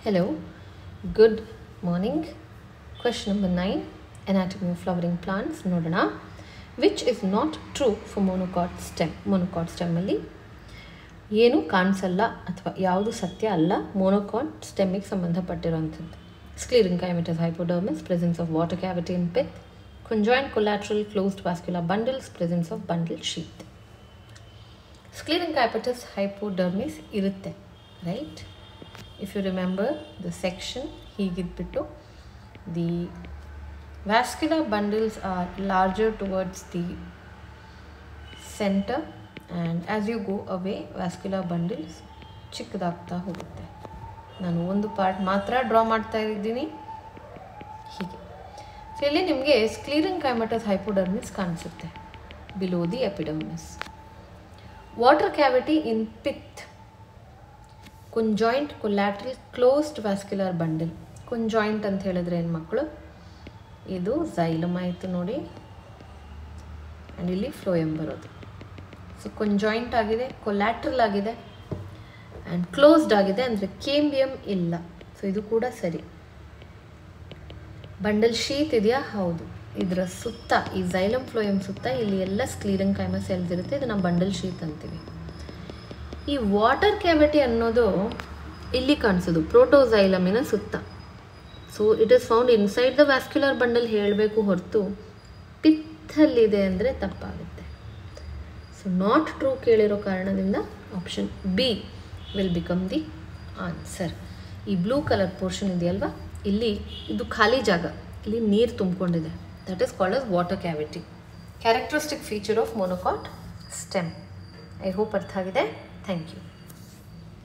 Hello, good morning. Question number 9 Anatomy of flowering plants. ನೋಡೋಣ which is not true for monocot stem monocot ಸ್ಟೆಮ್ಮಲ್ಲಿ ಏನು ಕಾಣಿಸಲ್ಲ ಅಥವಾ ಯಾವುದು ಸತ್ಯ ಅಲ್ಲ ಮೊನೊಕಾಟ್ ಸ್ಟೆಮ್ಮಿಗೆ ಸಂಬಂಧಪಟ್ಟಿರುವಂಥದ್ದು sclerenchymatous hypodermis presence of water cavity in pith conjoined collateral closed vascular bundles presence of bundle sheath sclerenchymatous hypodermis ಇರುತ್ತೆ right if you remember the section ಹೀಗಿದ್ಬಿಟ್ಟು the vascular bundles are larger towards the centre and as you go away vascular bundles ಚಿಕ್ಕದಾಗ್ತಾ ಹೋಗುತ್ತೆ ನಾನು ಒಂದು part ಮಾತ್ರ draw ಮಾಡ್ತಾ ಇದ್ದೀನಿ ಹೀಗೆ ಸೊ ಇಲ್ಲಿ ನಿಮಗೆ ಸ್ಕ್ಲೀರಿಂಗ್ ಕೈಮಟಸ್ ಹೈಪೋಡರ್ಮಿಸ್ ಕಾಣಿಸುತ್ತೆ below the epidermis water cavity in pith conjoint collateral closed vascular bundle conjoint ಅಂತ ಹೇಳಿದ್ರೆ ಏನು ಮಕ್ಕಳು ಇದು ಝೈಲಮ್ ಆಯಿತು ನೋಡಿ ಆ್ಯಂಡ್ ಇಲ್ಲಿ ಫ್ಲೋಯಮ್ ಬರೋದು ಸೊ ಕುಂಜಾಯಿಂಟ್ ಆಗಿದೆ ಕೊಲ್ಯಾಟ್ರಲ್ ಆಗಿದೆ ಆ್ಯಂಡ್ ಕ್ಲೋಸ್ಡ್ ಆಗಿದೆ ಅಂದರೆ ಕೇಂಬಿಯಮ್ ಇಲ್ಲ ಸೊ ಇದು ಕೂಡ ಸರಿ ಬಂಡಲ್ ಶೀತ್ ಇದೆಯಾ ಹೌದು ಇದರ ಸುತ್ತ ಈ ಝೈಲಮ್ ಫ್ಲೋಯಮ್ ಸುತ್ತ ಇಲ್ಲಿ ಎಲ್ಲ ಸ್ಕ್ಲೀರಂಗ್ ಕೈಮ ಸೆಲ್ಸ್ ಇರುತ್ತೆ ಇದನ್ನು ಬಂಡಲ್ ಶೀತ್ ಅಂತೀವಿ ಈ ವಾಟರ್ ಕ್ಯಾವಿಟಿ ಅನ್ನೋದು ಇಲ್ಲಿ ಕಾಣಿಸೋದು ಪ್ರೋಟೋಝೈಲಮಿನ ಸುತ್ತ so it is found inside the vascular bundle ಹೇಳಬೇಕು ಹೊರತು ಪಿತ್ತಲ್ಲಿದೆ ಅಂದರೆ ತಪ್ಪಾಗುತ್ತೆ ಸೊ ನಾಟ್ ಟ್ರೂ ಕೇಳಿರೋ ಕಾರಣದಿಂದ option B will become the answer ಈ ಬ್ಲೂ ಕಲರ್ ಪೋರ್ಷನ್ ಇದೆಯಲ್ವಾ ಇಲ್ಲಿ ಇದು ಖಾಲಿ ಜಾಗ ಇಲ್ಲಿ ನೀರು ತುಂಬಿಕೊಂಡಿದೆ that is called as water cavity characteristic feature of monocot stem I hope ಅರ್ಥ ಆಗಿದೆ ಥ್ಯಾಂಕ್ ಯು